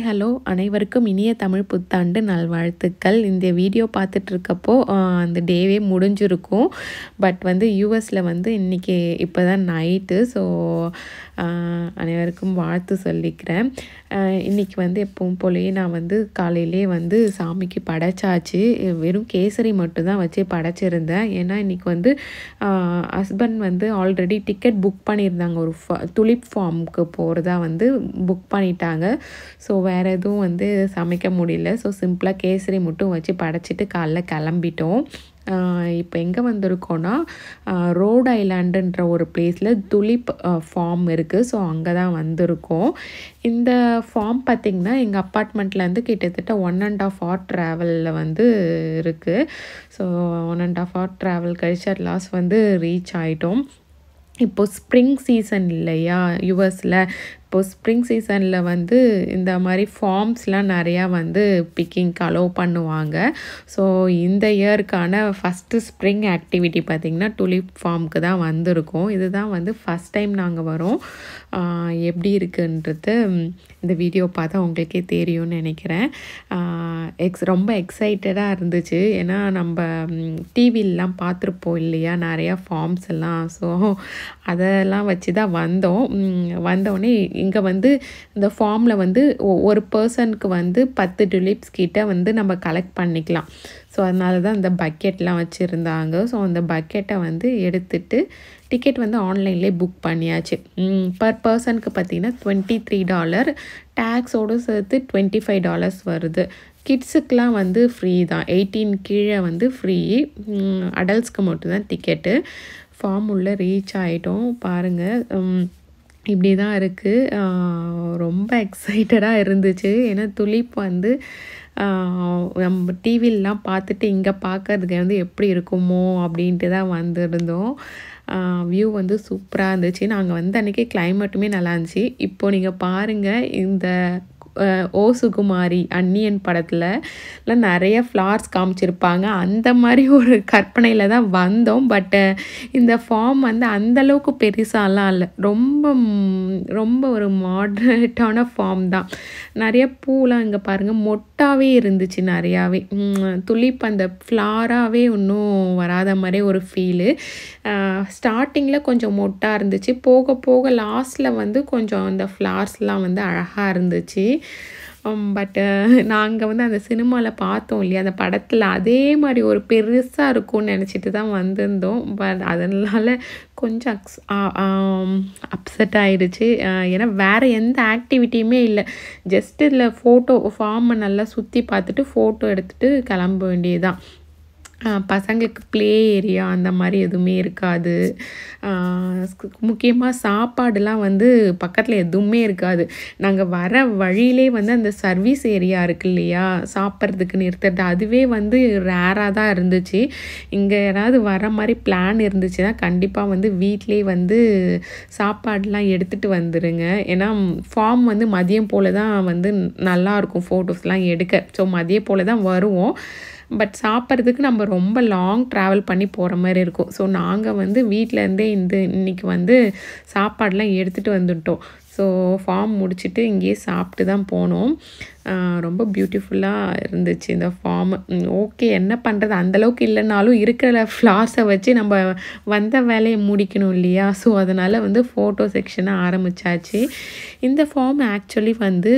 hello அனைவருக்கும் இனிய தமிழ் புத்தாண்டு நல்வாழ்த்துக்கள் இந்த வீடியோ பார்த்துட்ருக்கப்போ அந்த டேவே முடிஞ்சிருக்கும் பட் வந்து யூஎஸில் வந்து இன்றைக்கி இப்போ தான் நைட்டு ஸோ அனைவருக்கும் வாழ்த்து சொல்லிக்கிறேன் இன்றைக்கி வந்து எப்பவும் போலயே நான் வந்து காலையிலே வந்து சாமிக்கு படைச்சாச்சு வெறும் கேசரி மட்டும்தான் வச்சு படைச்சிருந்தேன் ஏன்னா இன்றைக்கி வந்து ஹஸ்பண்ட் வந்து ஆல்ரெடி டிக்கெட் புக் பண்ணியிருந்தாங்க ஒரு ஃபா துலிப் ஃபார்முக்கு போகிறதா வந்து புக் பண்ணிட்டாங்க ஸோ வேறு எதுவும் வந்து சமைக்க முடியல ஸோ சிம்பிளாக கேசரி மட்டும் வச்சு படைச்சிட்டு காலைல கிளம்பிட்டோம் இப்போ எங்கே வந்திருக்கோன்னா ரோட் ஐலாண்டுன்ற ஒரு பிளேஸில் துலிப் ஃபார்ம் இருக்குது ஸோ அங்கே தான் வந்திருக்கோம் இந்த ஃபார்ம் பார்த்திங்கன்னா எங்கள் அப்பார்ட்மெண்ட்லேருந்து கிட்டத்தட்ட ஒன் அண்ட் ஆஃப் ஹவர் ட்ராவலில் வந்து இருக்குது so one and half hour travel கழிச்சு அட் லாஸ் வந்து ரீச் ஆகிட்டோம் இப்போது ஸ்ப்ரிங் சீசன் இல்லையா யுஎஸில் இப்போது ஸ்ப்ரிங் சீசனில் வந்து இந்த மாதிரி ஃபார்ம்ஸ்லாம் நிறையா வந்து பிக்கிங்க்கு அலோவ் பண்ணுவாங்க ஸோ இந்த இயருக்கான ஃபஸ்ட்டு ஸ்ப்ரிங் ஆக்டிவிட்டி பார்த்திங்கன்னா துலிப் ஃபார்முக்கு தான் வந்திருக்கோம் இதுதான் வந்து ஃபஸ்ட் டைம் நாங்கள் வரோம் எப்படி இருக்குன்றது இந்த வீடியோ பார்த்தா உங்களுக்கே தெரியும்னு நினைக்கிறேன் எக்ஸ் ரொம்ப எக்ஸைட்டடாக இருந்துச்சு ஏன்னா நம்ம டிவிலலாம் பார்த்துருப்போம் இல்லையா நிறையா ஃபார்ம்ஸ் எல்லாம் ஸோ அதெல்லாம் வச்சு தான் வந்தோம் வந்தோடனே இங்கே வந்து இந்த ஃபார்மில் வந்து ஒரு பர்சனுக்கு வந்து பத்து டுலிப்ஸ் கிட்ட வந்து நம்ம கலெக்ட் பண்ணிக்கலாம் ஸோ அதனால தான் இந்த பக்கெட்லாம் வச்சுருந்தாங்க ஸோ அந்த பக்கெட்டை வந்து எடுத்துட்டு டிக்கெட் வந்து ஆன்லைன்லேயே புக் பண்ணியாச்சு பர் பர்சனுக்கு பார்த்திங்கன்னா டுவெண்ட்டி த்ரீ டாலர் டேக்ஸோடு சேர்த்து டுவெண்ட்டி ஃபைவ் டாலர்ஸ் வருது கிட்ஸுக்கெலாம் வந்து ஃப்ரீ தான் எயிட்டீன் கீழே வந்து ஃப்ரீ அடல்ட்ஸ்க்கு மட்டும்தான் டிக்கெட்டு ஃபார்ம் உள்ளே ரீச் ஆகிட்டோம் பாருங்கள் இப்படி தான் இருக்குது ரொம்ப எக்ஸைட்டடாக இருந்துச்சு ஏன்னா துலிப் வந்து நம்ம டிவிலலாம் பார்த்துட்டு இங்கே பார்க்கறதுக்கு வந்து எப்படி இருக்குமோ அப்படின்ட்டு தான் வந்திருந்தோம் வியூ வந்து சூப்பராக இருந்துச்சு நாங்கள் வந்த அன்றைக்கி கிளைமேட்டுமே நல்லா இருந்துச்சு இப்போது நீங்கள் பாருங்கள் இந்த ஓ சுகுமாரி அன்னியன் படத்தில் நிறைய ஃப்ளார்ஸ் காமிச்சிருப்பாங்க அந்த மாதிரி ஒரு கற்பனையில் தான் வந்தோம் பட்டு இந்த ஃபார்ம் வந்து அந்தளவுக்கு பெருசாலாம் இல்லை ரொம்ப ரொம்ப ஒரு மாடரேட்டான ஃபார்ம் தான் நிறைய பூலாம் இங்கே பாருங்கள் மொட்டாவே இருந்துச்சு நிறையாவே துளிப் அந்த ஃப்ளாராகவே ஒன்றும் வராத மாதிரி ஒரு ஃபீலு ஸ்டார்டிங்கில் கொஞ்சம் மொட்டாக இருந்துச்சு போக போக லாஸ்ட்டில் வந்து கொஞ்சம் அந்த ஃப்ளார்ஸ்லாம் வந்து அழகாக இருந்துச்சு பட்டு நாங்கள் வந்து அந்த சினிமாவில் பார்த்தோம் இல்லையா அந்த படத்தில் அதே மாதிரி ஒரு பெருசாக இருக்கும்னு நினச்சிட்டு தான் வந்திருந்தோம் பட் அதனால் கொஞ்சம் அக்ஸ் அப்செட் ஆகிடுச்சு ஏன்னா வேறு எந்த ஆக்டிவிட்டியுமே இல்லை ஜஸ்ட் இதில் ஃபோட்டோ ஃபார்மை நல்லா சுற்றி பார்த்துட்டு ஃபோட்டோ எடுத்துகிட்டு கிளம்ப வேண்டியதுதான் பசங்களுக்கு ப்ளே ஏரியா அந்த மாதிரி எதுவுமே இருக்காது முக்கியமாக சாப்பாடுலாம் வந்து பக்கத்தில் எதுவுமே இருக்காது நாங்கள் வர வழியிலே வந்து அந்த சர்வீஸ் ஏரியா இருக்கு இல்லையா சாப்பிட்றதுக்கு நிறுத்துறது அதுவே வந்து ரேராக தான் இருந்துச்சு இங்கே யாராவது வர மாதிரி பிளான் இருந்துச்சுன்னா கண்டிப்பாக வந்து வீட்டிலே வந்து சாப்பாடெலாம் எடுத்துகிட்டு வந்துடுங்க ஏன்னா ஃபார்ம் வந்து மதியம் போல் தான் வந்து நல்லாயிருக்கும் ஃபோட்டோஸ்லாம் எடுக்க ஸோ மதியம் போல் தான் வருவோம் பட் சாப்பிட்றதுக்கு நம்ம ரொம்ப லாங் ட்ராவல் பண்ணி போகிற மாதிரி இருக்கும் ஸோ நாங்கள் வந்து வீட்டிலேருந்தே இந்த இன்றைக்கி வந்து சாப்பாடெலாம் எடுத்துகிட்டு வந்துட்டோம் ஸோ ஃபார்ம் முடிச்சுட்டு இங்கேயே சாப்பிட்டு தான் போனோம் ரொம்ப பியூட்டிஃபுல்லாக இருந்துச்சு இந்த ஃபார்ம் ஓகே என்ன பண்ணுறது அந்தளவுக்கு இல்லைனாலும் இருக்கிற ஃப்ளார்ஸை வச்சு நம்ம வந்த வேலையை முடிக்கணும் இல்லையா ஸோ அதனால் வந்து ஃபோட்டோ செக்ஷனை ஆரம்பித்தாச்சு இந்த ஃபார்ம் ஆக்சுவலி வந்து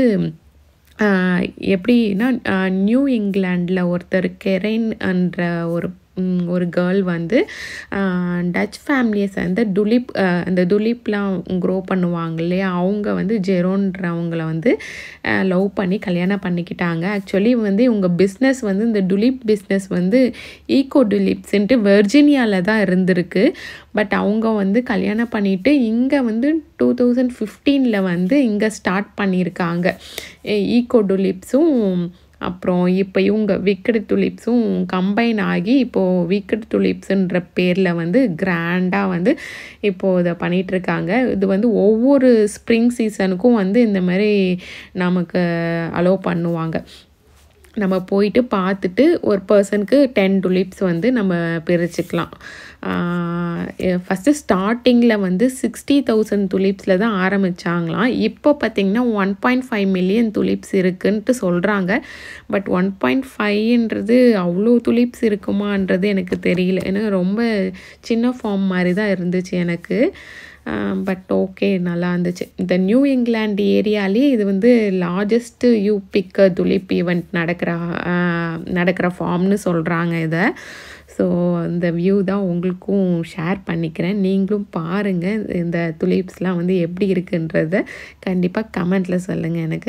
எப்படின்னா நியூ இங்கிலாண்டில் ஒருத்தர் கெரைன் என்ற ஒரு ஒரு கேர்ள் வந்து டச் ஃபேமிலியை சேர்ந்த துலிப் அந்த துலிப்லாம் க்ரோ பண்ணுவாங்க இல்லையா அவங்க வந்து ஜெரோன்றவங்கள வந்து லவ் பண்ணி கல்யாணம் பண்ணிக்கிட்டாங்க ஆக்சுவலி வந்து இவங்க பிஸ்னஸ் வந்து இந்த டுலிப் பிஸ்னஸ் வந்து ஈகோ டுலிப்ஸுன்ட்டு வெர்ஜினியாவில் தான் இருந்திருக்கு பட் அவங்க வந்து கல்யாணம் பண்ணிவிட்டு இங்கே வந்து டூ தௌசண்ட் ஃபிஃப்டீனில் வந்து இங்கே ஸ்டார்ட் பண்ணியிருக்காங்க ஈகோ டுலிப்ஸும் அப்புறம் இப்போ இவங்க விக்கெட் துலிப்ஸும் கம்பைன் ஆகி இப்போது விக்கெட் துலிப்ஸுன்ற பேரில் வந்து கிராண்டாக வந்து இப்போது இதை பண்ணிகிட்ருக்காங்க இது வந்து ஒவ்வொரு ஸ்ப்ரிங் சீசனுக்கும் வந்து இந்த மாதிரி நமக்கு அலோவ் பண்ணுவாங்க நம்ம போயிட்டு பார்த்துட்டு ஒரு பர்சனுக்கு டென் துலிப்ஸ் வந்து நம்ம பிரிச்சுக்கலாம் ஃபஸ்ட்டு ஸ்டார்டிங்கில் வந்து சிக்ஸ்டி தௌசண்ட் துலிப்ஸில் தான் ஆரம்பித்தாங்களாம் இப்போ பார்த்திங்கன்னா one point five million tulips இருக்குன்ட்டு சொல்கிறாங்க பட் ஒன் பாயிண்ட் ஃபைவ்ன்றது அவ்வளோ துலிப்ஸ் இருக்குமான்றது எனக்கு தெரியல ஏன்னா ரொம்ப சின்ன ஃபார்ம் மாதிரி தான் இருந்துச்சு எனக்கு பட் ஓகே நல்லா இருந்துச்சு இந்த நியூ இங்கிலாந்து ஏரியாலே இது வந்து largest you pick tulip event நடக்கிற நடக்கிற ஃபார்ம்னு சொல்கிறாங்க இதை ஸோ இந்த வியூ தான் உங்களுக்கும் ஷேர் பண்ணிக்கிறேன் நீங்களும் பாருங்கள் இந்த துலிப்ஸ்லாம் வந்து எப்படி இருக்குன்றத கண்டிப்பாக கமெண்ட்டில் சொல்லுங்கள் எனக்கு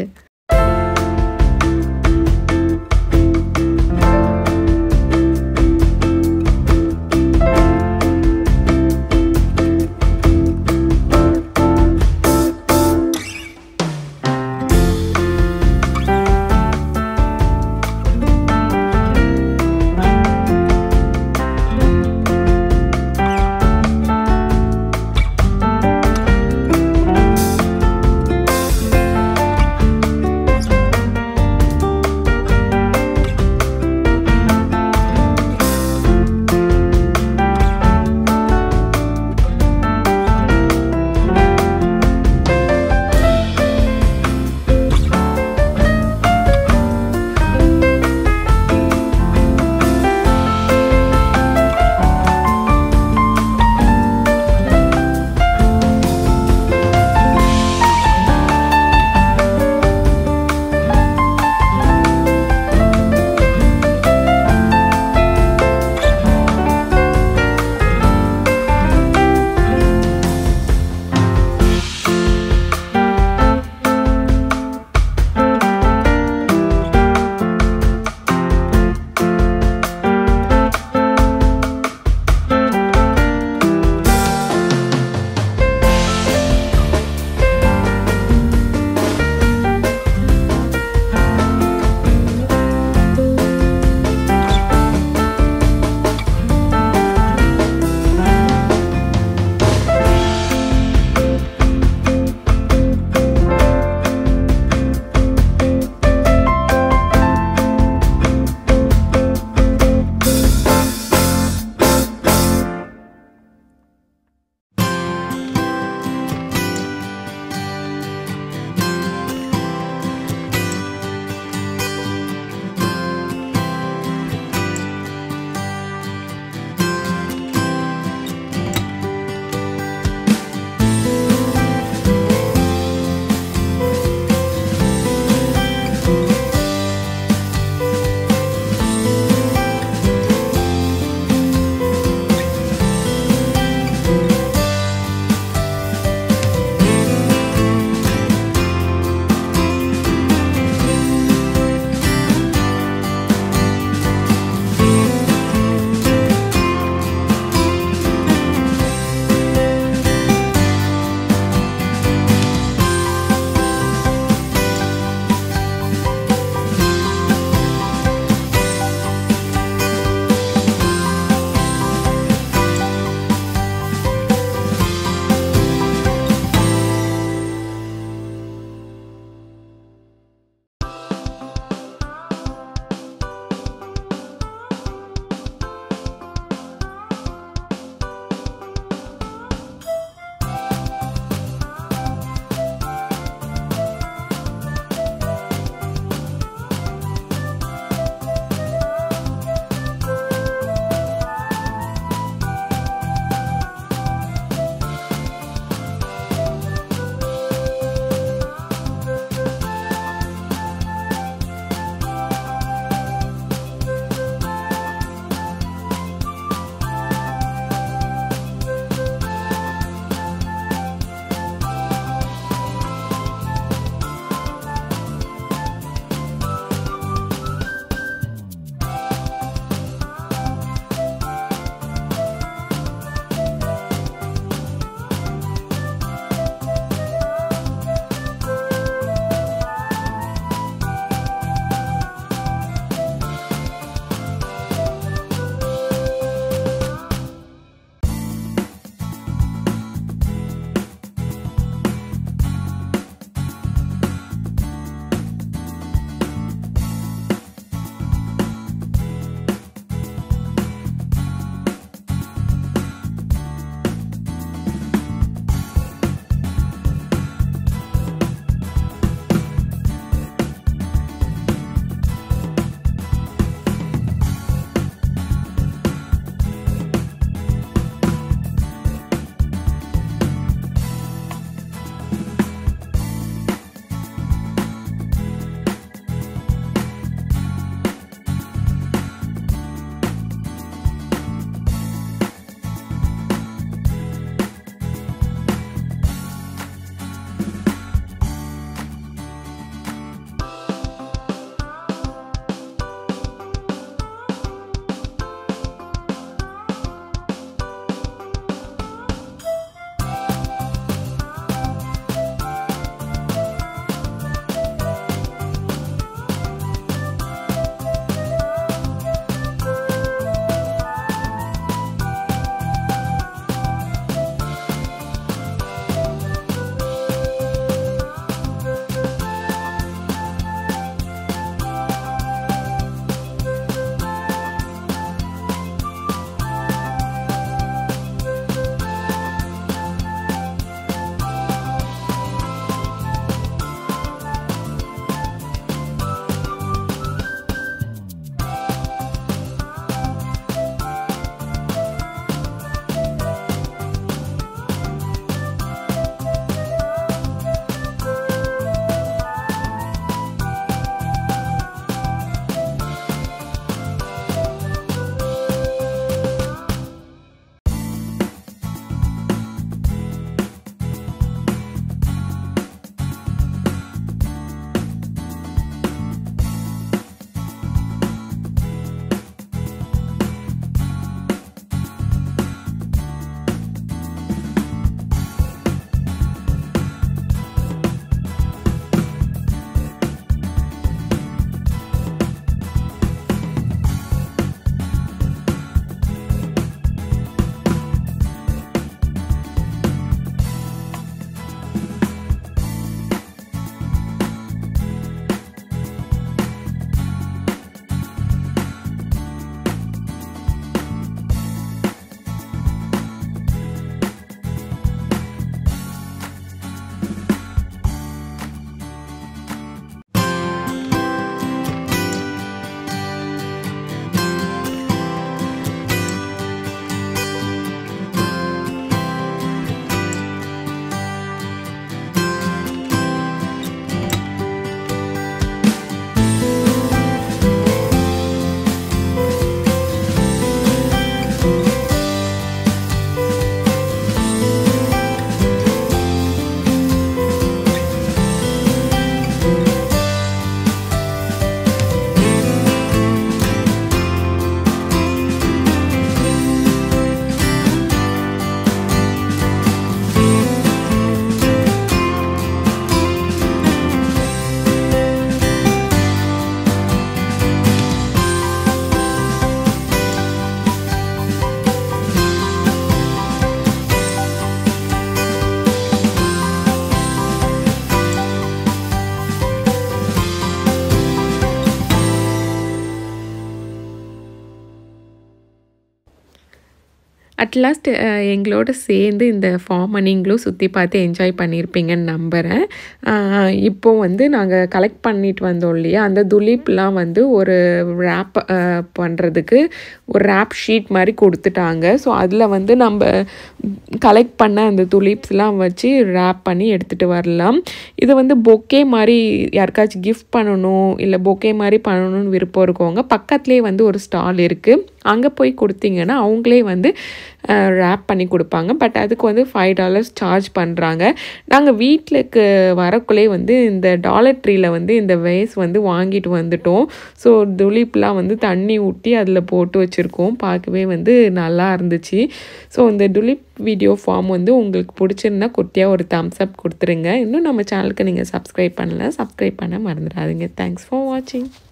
அட்லாஸ்ட் எங்களோட சேர்ந்து இந்த ஃபார்மை நீங்களும் சுற்றி பார்த்து என்ஜாய் பண்ணியிருப்பீங்கன்னு நம்புகிறேன் இப்போ வந்து நாங்கள் கலெக்ட் பண்ணிட்டு வந்தோம் இல்லையா அந்த துலீப்லாம் வந்து ஒரு ரேப் பண்ணுறதுக்கு ஒரு ரேப் ஷீட் மாதிரி கொடுத்துட்டாங்க ஸோ அதில் வந்து நம்ம கலெக்ட் பண்ண அந்த துலீப்ஸ்லாம் வச்சு ரேப் பண்ணி எடுத்துகிட்டு வரலாம் இது வந்து பொக்கே மாதிரி யாருக்காச்சும் கிஃப்ட் பண்ணணும் இல்லை பொக்கே மாதிரி பண்ணணும்னு விருப்பம் இருக்கவங்க பக்கத்துலேயே வந்து ஒரு ஸ்டால் இருக்குது அங்கே போய் கொடுத்தீங்கன்னா அவங்களே வந்து ரேப் பண்ணி கொடுப்பாங்க பட் அதுக்கு வந்து ஃபைவ் டாலர்ஸ் சார்ஜ் பண்ணுறாங்க நாங்கள் வீட்டுக்கு வரக்குள்ளே வந்து இந்த டாலர் ட்ரீயில் வந்து இந்த வேஸ் வந்து வாங்கிட்டு வந்துட்டோம் ஸோ துலிப்லாம் வந்து தண்ணி ஊற்றி அதில் போட்டு வச்சுருக்கோம் பார்க்கவே வந்து நல்லா இருந்துச்சு ஸோ இந்த துலிப் வீடியோ ஃபார்ம் வந்து உங்களுக்கு பிடிச்சிருந்தா குட்டியாக ஒரு தம்ஸ் அப் கொடுத்துருங்க இன்னும் நம்ம சேனலுக்கு நீங்கள் சப்ஸ்கிரைப் பண்ணல சப்ஸ்கிரைப் பண்ண மறந்துடாதீங்க தேங்க்ஸ் ஃபார் வாட்சிங்